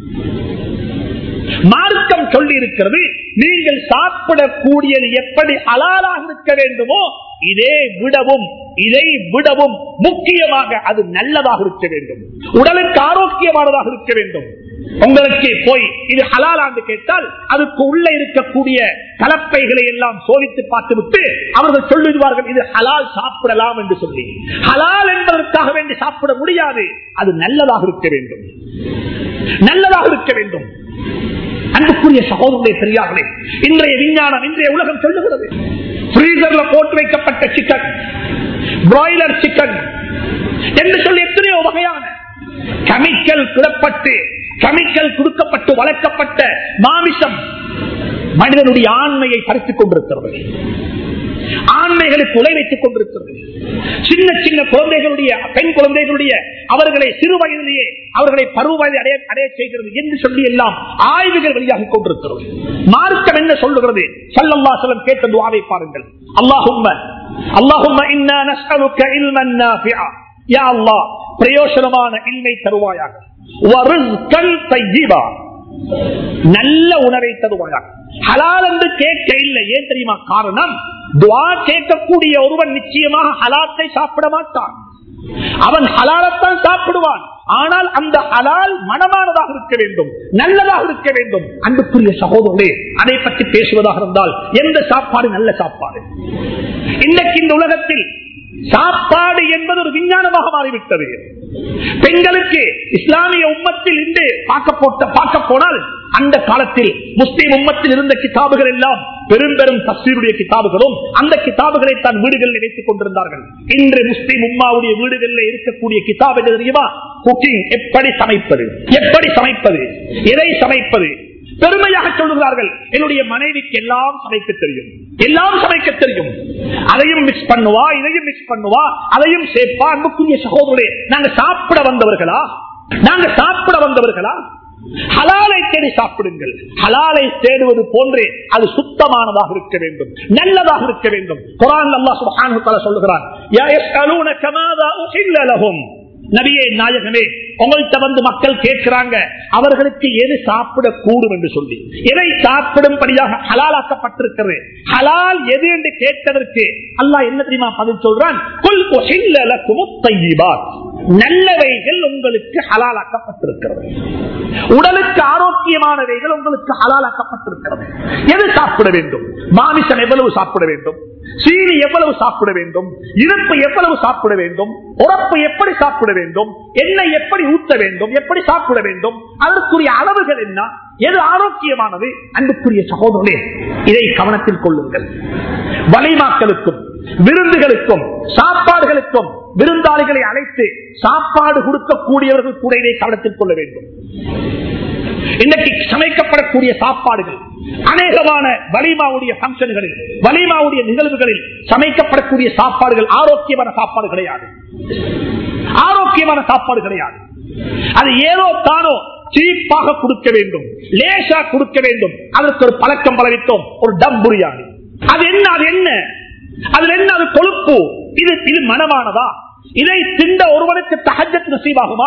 மார்க்கம் சொல்லி இருக்கிறது நீங்கள் சாப்பிடக்கூடியது எப்படி ஹலாலாக இருக்க வேண்டுமோ இதே விடவும் இதை விடவும் முக்கியமாக அது நல்லதாக இருக்க வேண்டும் உடலுக்கு ஆரோக்கியமானதாக இருக்க வேண்டும் உங்களுக்கு போய் இது ஹலாலாண்டு கேட்டால் அதுக்கு உள்ள இருக்கக்கூடிய கலப்பைகளை எல்லாம் சோதித்து பார்த்துவிட்டு அவர்கள் சொல்லிடுவார்கள் இது ஹலால் சாப்பிடலாம் என்று சொல்லி ஹலால் என்பதற்காக வேண்டி சாப்பிட முடியாது அது நல்லதாக இருக்க வேண்டும் நல்லதாக இருக்க வேண்டும் அன்புக்குரிய சகோதரனுடைய பெரியார்களே இன்றைய விஞ்ஞானம் இன்றைய உலகம் சொல்லுகிறது ஃப்ரீசர்ல போட்டு வைக்கப்பட்ட சிக்கன் பிராய்லர் சிக்கன் என்று சொல்லி எத்தனையோ வகையான கெமிக்கல் கிடப்பட்டு கெமிக்கல் கொடுக்கப்பட்டு வளர்க்கப்பட்ட மாமிசம் மனிதனுடைய ஆண்மையை பறித்துக் கொண்டிருக்கிறது ஆண்மைகளுக்கு உலை வைத்துக் கொண்டிருக்கிறது சின்ன சின்ன குழந்தைகளுடைய பெண் குழந்தைகளுடைய அவர்களை சிறு வயதிலேயே அவர்களை பருவ வயதை அடைய அடைய செய்கிறது என்று சொல்லி எல்லாம் ஆய்வுகள் வெளியாகி கொண்டிருக்கிறது மார்க்கம் என்ன சொல்லுகிறது சல்லல்லா செல்லம் கேட்ட துவாவை பாருங்கள் அல்லாஹும்ம அல்லாஹும்ம இன்னா நஸ்அலுக்க இல்மன் நாஃபிஆ யா அல்லாஹ் பிரயோசனமான இல்மை தருவாயாக வரிஸ்கன் தய்யிபா நல்ல உணவை தருவாயாக ஹலால் என்று கேட்க இல்லை ஏன் தெரியுமா காரணம் துவா கேட்கக்கூடிய ஒருவன் நிச்சயமாக ஹலாத்தை சாப்பிட மாட்டான் அவன் ஹலாலத்தான் சாப்பிடுவான் ஆனால் அந்த ஹலால் மனமானதாக இருக்க வேண்டும் நல்லதாக இருக்க வேண்டும் அன்புக்குரிய சகோதரர்களே அதை பற்றி பேசுவதாக இருந்தால் எந்த சாப்பாடு நல்ல சாப்பாடு இன்றைக்கு இந்த உலகத்தில் சாப்பாடு என்பது ஒரு விஞ்ஞானமாக மாறிவிட்டது பெண்களுக்கு இஸ்லாமிய உம்மத்தில் இன்று பார்க்க போட்ட பார்க்க போனால் அந்த காலத்தில் முஸ்லீம் உம்மத்தில் இருந்த கிதாபுகள் எல்லாம் பெரும் பெரும் தஸ்வீருடைய கிதாபுகளும் அந்த கிதாபுகளை தான் வீடுகளில் வைத்துக் கொண்டிருந்தார்கள் இன்று முஸ்லீம் உம்மாவுடைய வீடுகளில் இருக்கக்கூடிய கிதாப் என்ன தெரியுமா குக்கிங் எப்படி சமைப்பது எப்படி சமைப்பது எதை சமைப்பது பெருமையாக சொல்லுகிறார்கள் என்னுடைய மனைவிக்கு எல்லாம் சமைக்க தெரியும் எல்லாம் சமைக்க தெரியும் அதையும் மிக்ஸ் பண்ணுவா இதையும் மிக்ஸ் பண்ணுவா அதையும் சேர்ப்பா அன்புக்குரிய சகோதரே நாங்க சாப்பிட வந்தவர்களா நாங்க சாப்பிட வந்தவர்களா ஹலாலை தேடி சாப்பிடுங்கள் ஹலாலை தேடுவது போன்றே அது சுத்தமானதாக இருக்க வேண்டும் நல்லதாக இருக்க வேண்டும் குரான் அல்லாஹ் சுப்ஹானஹு வ தஆலா சொல்லுகிறான் யா யஸ்அலூனக மாதா உஹில்ல லஹும் நபியே நாயகமே உங்கள்கிட்ட வந்து மக்கள் கேட்கிறாங்க அவர்களுக்கு எது சாப்பிட கூடும் என்று சொல்லி எதை சாப்பிடும்படியாக ஹலாலாக்கப்பட்டிருக்கிறது ஹலால் எது என்று கேட்டதற்கு அல்லாஹ் என்ன தெரியுமா பதில் சொல்றான் குல் உஹில்ல லக்கும் தையிபாத் நல்லவைகள் உங்களுக்கு ஹலாலாக்கப்பட்டிருக்கிறது உடலுக்கு ஆரோக்கியமானவைகள் உங்களுக்கு ஹலாலாக்கப்பட்டிருக்கிறது எது சாப்பிட வேண்டும் மாமிசம் எவ்வளவு சாப்பிட வேண்டும் சீனி எவ்வளவு சாப்பிட வேண்டும் இனிப்பு எவ்வளவு சாப்பிட வேண்டும் உறப்பு எப்படி சாப்பிட வேண்டும் எண்ணெய் எப்படி ஊத்த வேண்டும் எப்படி சாப்பிட வேண்டும் அதற்குரிய அளவுகள் என்ன எது ஆரோக்கியமானது அன்புக்குரிய சகோதரனே இதை கவனத்தில் கொள்ளுங்கள் வலைமாக்களுக்கும் விருந்துகளுக்கும் சாப்பாடுகளுக்கும் விருந்தாளிகளை அழைத்து சாப்பாடு கொடுக்கக்கூடியவர்கள் கூட இதை கவனத்தில் கொள்ள வேண்டும் இன்னைக்கு சமைக்கப்படக்கூடிய சாப்பாடுகள் அநேகமான வலிமாவுடைய பங்கன்களில் வலிமாவுடைய நிகழ்வுகளில் சமைக்கப்படக்கூடிய சாப்பாடுகள் ஆரோக்கியமான சாப்பாடு கிடையாது ஆரோக்கியமான சாப்பாடு கிடையாது அது ஏதோ தானோ சீப்பாக கொடுக்க வேண்டும் லேசா கொடுக்க வேண்டும் அதற்கு ஒரு பழக்கம் பழகிட்டோம் ஒரு டம் புரியாணி அது என்ன அது என்ன அதுல என்ன அது கொழுப்பு இது இது மனமானதா இதை திண்ட ஒருவனுக்கு தகஜத் நசீவாகுமா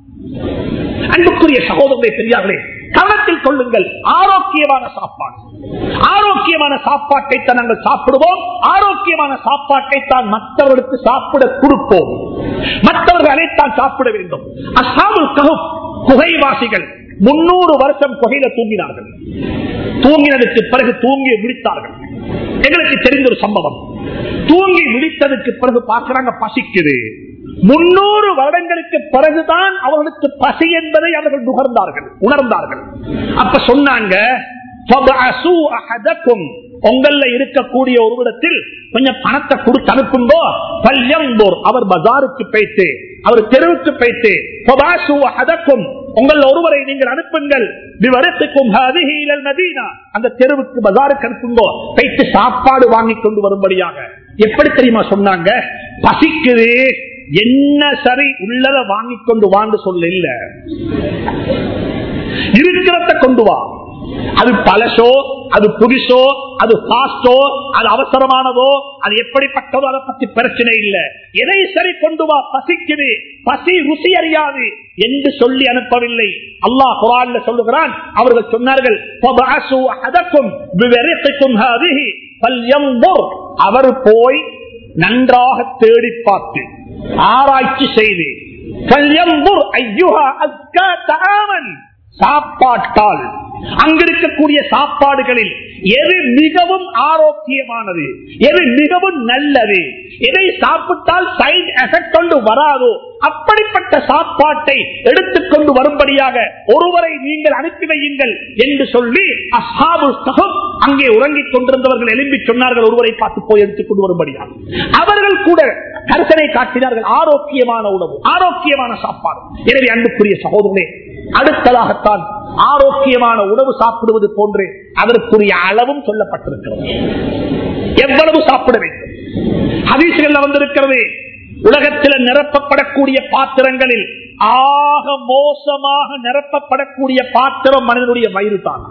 அன்புக்குரிய சகோதரரை பெரியார்களே கவனத்தில் கொள்ளுங்கள் ஆரோக்கியமான சாப்பாடு ஆரோக்கியமான சாப்பாட்டை தான் நாங்கள் சாப்பிடுவோம் ஆரோக்கியமான சாப்பாட்டை தான் மற்றவர்களுக்கு சாப்பிட கொடுப்போம் மற்றவர்கள் அனைத்தான் சாப்பிட வேண்டும் அசாமுல் கஹுப் குகைவாசிகள் முன்னூறு வருஷம் குகையில தூங்கினார்கள் தூங்கினதுக்கு பிறகு தூங்கி முடித்தார்கள் எங்களுக்கு தெரிந்த ஒரு சம்பவம் தூங்கி முடித்ததுக்கு பிறகு பார்க்கிறாங்க பசிக்குது முன்னூறு வருடங்களுக்கு பிறகுதான் அவர்களுக்கு பசி என்பதை அவர்கள் நுகர்ந்தார்கள் உணர்ந்தார்கள் அப்ப சொன்னாங்க "ஃபபஅசூ அஹதக்கும்." உங்கள்ல இருக்கக்கூடிய ஒரு இடத்தில் கொஞ்சம் பணத்தை கொடுத்து அனுப்பும்போ பல்யம்போர் அவர் பஜாருக்கு போயிட்டு அவர் தெருவுக்கு போயிட்டு "ஃபபஅசூ அஹதக்கும்." உங்கள் ஒருவரை நீங்கள் அனுப்புங்கள் விவரத்துக்கும் ஹதிஹி இலல் மதீனா. அந்த தெருவுக்கு பஜாருக்கு அனுப்புங்கோ போயிட்டு சாப்பாடு வாங்கி கொண்டு வரும்படியாக எப்படி தெரியுமா சொன்னாங்க பசிக்குது என்ன சரி உள்ளத வாங்கி கொண்டு வான்னு சொல்ல இல்ல இருக்கிறத கொண்டு வா அது பழசோ அது புதுசோ அது பாஸ்டோ அது அவசரமானதோ அது எப்படிப்பட்டதோ அதை பத்தி பிரச்சனை இல்ல எதை சரி கொண்டு வா பசிக்குது பசி ருசி அறியாது என்று சொல்லி அனுப்பவில்லை அல்லாஹ் குரான்ல சொல்லுகிறான் அவர்கள் சொன்னார்கள் "ஃபபஅசூ அஹதக்கும் பிவரிqikum ஹாதிஹி ஃபல்யன்ظுர்." அவர் போய் நன்றாக தேடி பார்த்து ஆராய்ச்சி செய்து "ஃபல்யன்ظுர் ஐயுஹா அஸ்கா தஆமன்." சாப்பாட்டால் அங்கிருக்கக்கூடிய சாப்பாடுகளில் எது மிகவும் ஆரோக்கியமானது எது மிகவும் நல்லது எதை சாப்பிட்டால் சைட் எஃபெக்ட் கொண்டு வராதோ அப்படிப்பட்ட சாப்பாட்டை எடுத்துக்கொண்டு வரும்படியாக ஒருவரை நீங்கள் அனுப்பி வையுங்கள் என்று சொல்லி அசாபு சகம் அங்கே உறங்கிக் கொண்டிருந்தவர்கள் எழும்பி சொன்னார்கள் ஒருவரை பார்த்து போய் எடுத்துக்கொண்டு வரும்படியாக அவர்கள் கூட கருத்தனை காட்டினார்கள் ஆரோக்கியமான உணவு ஆரோக்கியமான சாப்பாடு எனவே அன்புக்குரிய சகோதரனே அடுத்ததாகத்தான் ஆரோக்கியமான உணவு சாப்பிடுவது போன்று அதற்குரிய அளவும் சொல்லப்பட்டிருக்கிறது எவ்வளவு சாப்பிட வேண்டும் ஹதீசுகள் வந்திருக்கிறது உலகத்தில் நிரப்பப்படக்கூடிய பாத்திரங்களில் ஆக மோசமாக நிரப்பப்படக்கூடிய பாத்திரம் மனிதனுடைய வயிறு தான்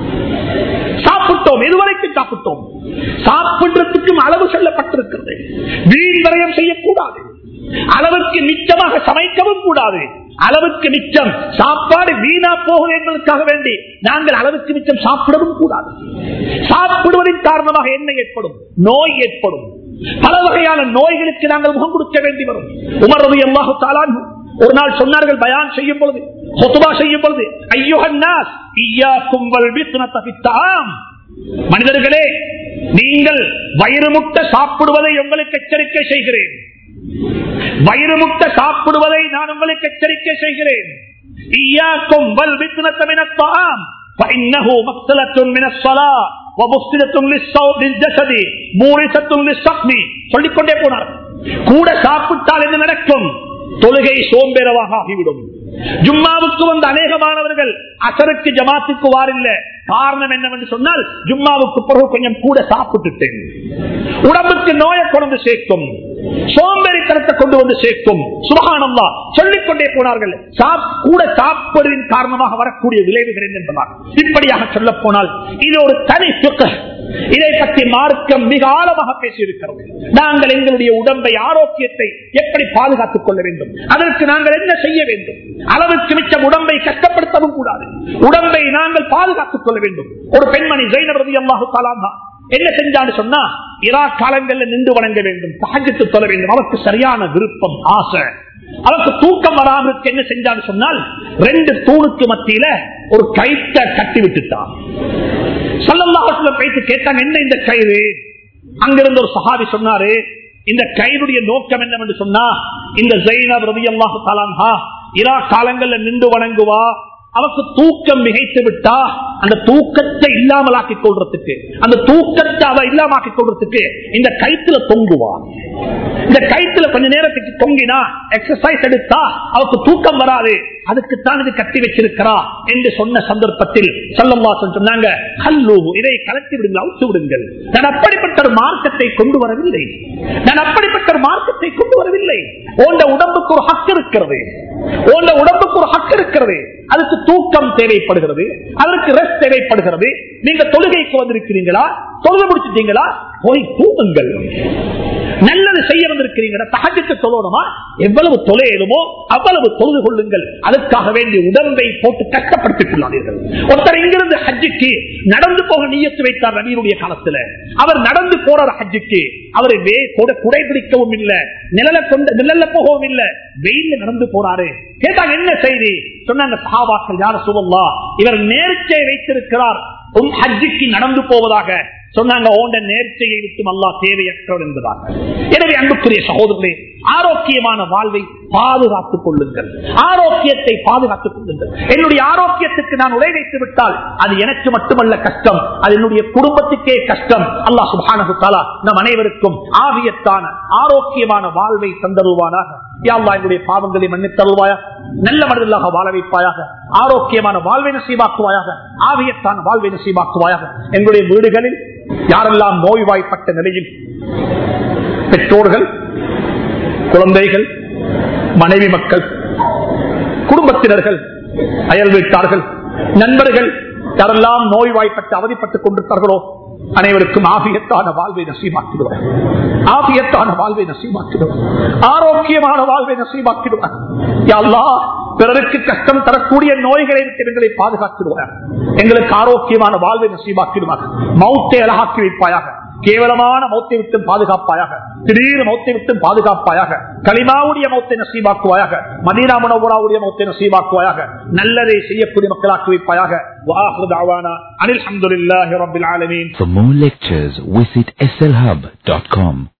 சாப்பிட்டோம் எதுவரைக்கும் சாப்பிட்டோம் சாப்பிடுறதுக்கும் அளவு சொல்லப்பட்டிருக்கிறது வீண் விரயம் செய்யக்கூடாது அளவுக்கு மிச்சமாக சமைக்கவும் கூடாது அளவுக்கு மிச்சம் சாப்பாடு வீணா போகும் என்பதற்காக வேண்டி நாங்கள் அளவுக்கு மிச்சம் சாப்பிடவும் கூடாது சாப்பிடுவதன் காரணமாக என்ன ஏற்படும் நோய் ஏற்படும் பல வகையான நோய்களுக்கு நாங்கள் முகம் கொடுக்க வேண்டி வரும் உமர் ரவி அல்லாஹு தாலான் ஒரு நாள் சொன்னார்கள் பயான் செய்யும் பொழுது ஹொத்துபா செய்யும் பொழுது ஐயோஹன்னாஸ் ஈயாக்கும் வல் பித்னத பித்தாம் மனிதர்களே நீங்கள் வயிறு முட்ட சாப்பிடுவதை உங்களுக்கு எச்சரிக்கை செய்கிறேன் வயிறு முட்ட சாப்பிடுவதை நான் உங்களுக்கு எச்சரிக்கை செய்கிறேன் ஈயாக்கும் வல் பித்னத மினத்தாம் فإنه مقتلة من الصلاة ومفسدة للصوت للجسد مورثة للسقم சொல்லிக் கொண்டே போனார் கூட சாப்பிட்டால் என்ன நடக்கும் தொழுகை சோம்பேறவாக ஆகிவிடும் ஜும்மாவுக்கு வந்த அநேகமானவர்கள் அசருக்கு ஜமாத்துக்கு வாரில்ல காரணம் என்னவென்று சொன்னால் ஜும்மாவுக்கு பிறகு கொஞ்சம் கூட சாப்பிட்டுட்டேன் உடம்புக்கு நோயை கொண்டு சேர்க்கும் சோம்பேறித்தனத்தை கொண்டு வந்து சேர்க்கும் சுபகானம்மா சொல்லிக் கொண்டே போனார்கள் சாப்- கூட சாப்பிடுவதன் காரணமாக வரக்கூடிய விளைவுகள் என்ன என்பதால் இப்படியாக சொல்ல போனால் இது ஒரு தனி சுக்க இதை பற்றி மார்க்கம் மிக ஆழமாக பேசியிருக்கிறது நாங்கள் எங்களுடைய உடம்பை ஆரோக்கியத்தை எப்படி பாதுகாத்துக் கொள்ள வேண்டும் அதற்கு நாங்கள் என்ன செய்ய வேண்டும் அளவுக்கு மிச்சம் உடம்பை கஷ்டப்படுத்தவும் கூடாது உடம்பை நாங்கள் பாதுகாத்துக் கொள்ள வேண்டும் ஒரு பெண்மணி ஜெயினபதி அல்லாஹு தாலாந்தா என்ன செஞ்சான்னு சொன்னா இரா காலங்கள்ல நின்று வணங்க வேண்டும் தகஜத்து தொழ வேண்டும் அவருக்கு சரியான விருப்பம் ஆசை அவருக்கு தூக்கம் வராமல் இருக்க என்ன செஞ்சான்னு சொன்னால் ரெண்டு தூணுக்கு மத்தியில ஒரு கயிற்ற கட்டி விட்டுட்டான் சல்லல்லாஹுல போயிட்டு கேட்டாங்க என்ன இந்த கயிறு அங்கிருந்து ஒரு சஹாபி சொன்னாரு இந்த கயிறுடைய நோக்கம் என்னவென்று சொன்னா இந்த ஜெயினப் ரவி அல்லாஹு தாலான்ஹா இரா காலங்கள்ல நின்று வணங்குவா அவருக்கு தூக்கம் மிகைத்து விட்டா அந்த தூக்கத்தை இல்லாமலாக்கி கொள்றதுக்கு அந்த தூக்கத்தை அவ இல்லாமக்கி கொள்றதுக்கு இந்த கயிற்றுல தொங்குவான் இந்த கயிற்றுல கொஞ்ச நேரத்துக்கு தொங்கினா எக்ஸசைஸ் எடுத்தா அவருக்கு தூக்கம் வராது அதுக்குத்தான் இது கட்டி வச்சிருக்கிறா என்று சொன்ன சந்தர்ப்பத்தில் சல்லம்வாசன் சொன்னாங்க கல்லூ இதை கலத்தி விடுங்கள் அவுத்து விடுங்கள் நான் அப்படிப்பட்ட ஒரு மார்க்கத்தை கொண்டு வரவில்லை நான் அப்படிப்பட்ட ஒரு மார்க்கத்தை கொண்டு வரவில்லை உண்ட உடம்புக்கு ஒரு ஹக்கு இருக்கிறது உண்ட உடம்புக்கு ஒரு ஹக்கு இருக்கிறது அதுக்கு தூக்கம் தேவைப்படுகிறது அதற்கு ரெஸ்ட் தேவைப்படுகிறது நீங்க தொழுகைக்கு வந்திருக்கிறீங்களா தொழுகை முடிச்சிட்டீங்களா போய் தூங்குங்கள் நல்லது செய்ய வந்திருக்கிறீங்களா தகஜத்தை தொழணுமா எவ்வளவு தொலையலுமோ அவ்வளவு தொழுது கொள்ளுங்கள் அதுக்காக வேண்டிய உடம்பை போட்டு கஷ்டப்படுத்திக் கொள்ளாதீர்கள் ஒருத்தர் இங்கிருந்து ஹஜ்ஜுக்கு நடந்து போக நீயத்து வைத்தார் நவீனுடைய காலத்துல அவர் நடந்து போறார் ஹஜ்ஜுக்கு அவரை வே கூட குடை பிடிக்கவும் இல்லை நிழல கொண்டு நிழல்ல போகவும் இல்லை வெயில்ல நடந்து போறாரு கேட்டாங்க என்ன செய்தி சொன்னாங்க சஹாபாக்கள் யார சொல்லா இவர் நேர்ச்சை வைத்திருக்கிறார் உன் ஹஜ்ஜுக்கு நடந்து போவதாக சொன்னாங்க ஓண்ட நேர்ச்சையை விட்டு அல்லா தேவையற்றவர் என்பதாக எனவே அன்புக்குரிய சகோதரர்களே ஆரோக்கியமான வாழ்வை பாதுகாத்துக் கொள்ளுங்கள் ஆரோக்கியத்தை பாதுகாத்துக் கொள்ளுங்கள் என்னுடைய ஆரோக்கியத்துக்கு நான் உரை வைத்து விட்டால் அது எனக்கு மட்டுமல்ல கஷ்டம் அது என்னுடைய குடும்பத்துக்கே கஷ்டம் அல்லாஹ் சுபானு தாலா நம் அனைவருக்கும் ஆவியத்தான ஆரோக்கியமான வாழ்வை தந்தருவானாக யாழ்லா என்னுடைய பாவங்களை மன்னித்தருவாயா நல்ல மனிதர்களாக வாழ வைப்பாயாக ஆரோக்கியமான வாழ்வை நசீவாக்குவாயாக ஆவியத்தான வாழ்வை நசீவாக்குவாயாக எங்களுடைய வீடுகளில் யாரெல்லாம் நோய்வாய்ப்பட்ட நிலையில் பெற்றோர்கள் குழந்தைகள் மனைவி மக்கள் குடும்பத்தினர்கள் அயல் வீட்டார்கள் நண்பர்கள் யாரெல்லாம் நோய்வாய்ப்பட்டு அவதிப்பட்டுக் கொண்டிருப்பார்களோ அனைவருக்கும் ஆபியத்தான வாழ்வை நசீமாக்கிடுவார் ஆபியத்தான வாழ்வை நசீமாக்கிடுவார் ஆரோக்கியமான வாழ்வை நசீமாக்கிடுவார் யாழ்லா பிறருக்கு கஷ்டம் தரக்கூடிய நோய்களை விட்டு எங்களை பாதுகாத்திடுவார் எங்களுக்கு ஆரோக்கியமான வாழ்வை நசீமாக்கிடுவார் மௌத்தை அழகாக்கி வைப்பாயாக கேவலமான மௌத்தை விட்டு பாதுகாப்பாயாக திடீர் மௌத்தை விட்டு பாதுகாப்பாயாக களிமாவுடைய மௌத்தை நசீவாக்குவாயாக மதீனா முனவராவுடைய மௌத்தை நசீவாக்குவாயாக நல்லதை செய்யக்கூடிய மக்களாக்கி வைப்பாயாக அனில் அஹமதுல்லாஹி ரபில் ஆலமீன் For more lectures, visit slhub.com.